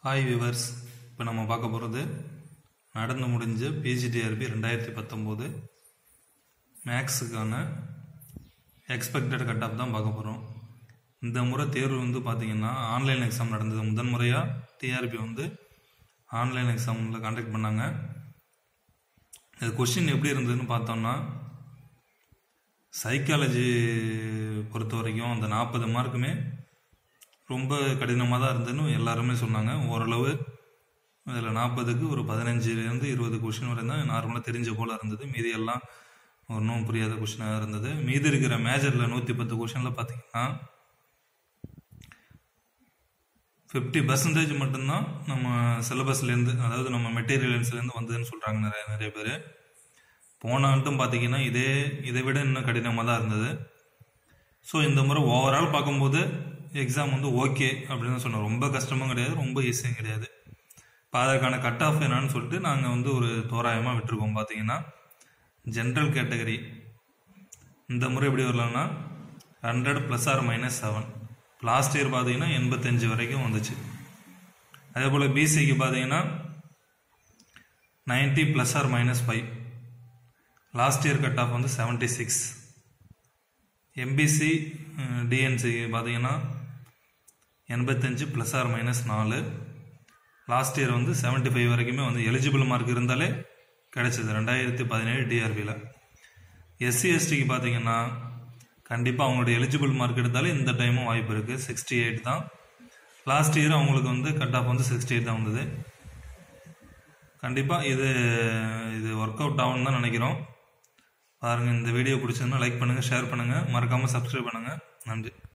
hi viewers இப்போ நம்ம பார்க்க போகிறது நடந்து முடிஞ்ச பிஜிடிஆர்பி ரெண்டாயிரத்தி பத்தொம்போது மேக்ஸுக்கான எக்ஸ்பெக்டட் கட் ஆஃப் தான் பார்க்க போகிறோம் இந்த முறை தேர்வு வந்து பார்த்தீங்கன்னா ஆன்லைன் எக்ஸாம் நடந்தது முதன் முறையாக டிஆர்பி வந்து ஆன்லைன் எக்ஸாமில் கான்டாக்ட் பண்ணாங்க இது கொஷின் எப்படி இருந்ததுன்னு பார்த்தோம்னா சைக்காலஜி பொறுத்த வரைக்கும் அந்த நாற்பது மார்க்குமே ரொம்ப கடினமாக தான் இருந்ததுன்னு எல்லாருமே சொன்னாங்க ஓரளவு அதில் நாற்பதுக்கு ஒரு பதினஞ்சுலேருந்து இருபது கொஷின் வரை தான் நார்மலாக தெரிஞ்ச போல் இருந்தது மீதி எல்லாம் ஒன்றும் புரியாத கொஷினாக இருந்தது மீதி இருக்கிற மேஜரில் நூற்றி பத்து கொஷினில் பார்த்தீங்கன்னா ஃபிஃப்டி பர்சன்டேஜ் மட்டும்தான் நம்ம சிலபஸ்லேருந்து அதாவது நம்ம மெட்டீரியல்ஸ்லேருந்து வந்ததுன்னு சொல்கிறாங்க நிறைய நிறைய பேர் போன ஆண்டும் பார்த்தீங்கன்னா இதே இதை விட இன்னும் கடினமாக தான் இருந்தது ஸோ இந்த முறை ஓவரால் பார்க்கும்போது எக்ஸாம் வந்து ஓகே அப்படின்னு சொன்னோம் ரொம்ப கஷ்டமும் கிடையாது ரொம்ப ஈஸியும் கிடையாது இப்போ அதற்கான கட் ஆஃப் என்னன்னு சொல்லிட்டு நாங்கள் வந்து ஒரு தோராயமாக விட்டுருக்கோம் பார்த்தீங்கன்னா ஜென்ரல் கேட்டகரி இந்த முறை எப்படி வரலாம்னா hundred plus or minus seven last year பார்த்தீங்கன்னா எண்பத்தஞ்சு வரைக்கும் வந்துச்சு அதே போல் பிசிக்கு பார்த்தீங்கன்னா ninety plus or minus five last year cut off வந்து செவன்ட்டி சிக்ஸ் எம்பிசி டிஎன்சி பார்த்தீங்கன்னா எண்பத்தஞ்சு ப்ளஸ் ஆர் மைனஸ் நாலு லாஸ்ட் இயர் வந்து செவன்ட்டி ஃபைவ் வரைக்குமே வந்து எலிஜிபிள் மார்க் இருந்தாலே கிடைச்சது ரெண்டாயிரத்தி பதினேழு டிஆர்பியில் எஸ்சி எஸ்டிக்கு பார்த்தீங்கன்னா கண்டிப்பாக அவங்களுடைய எலிஜிபிள் மார்க் எடுத்தாலே இந்த டைமும் வாய்ப்பு இருக்குது சிக்ஸ்டி எயிட் தான் லாஸ்ட் இயர் அவங்களுக்கு வந்து கட் ஆஃப் வந்து சிக்ஸ்டி எயிட் தான் வந்தது கண்டிப்பாக இது இது ஒர்க் அவுட் ஆகும்னு தான் நினைக்கிறோம் பாருங்கள் இந்த வீடியோ பிடிச்சதுன்னா லைக் பண்ணுங்கள் ஷேர் பண்ணுங்கள் மறக்காமல் சப்ஸ்கிரைப் பண்ணுங்கள் நன்றி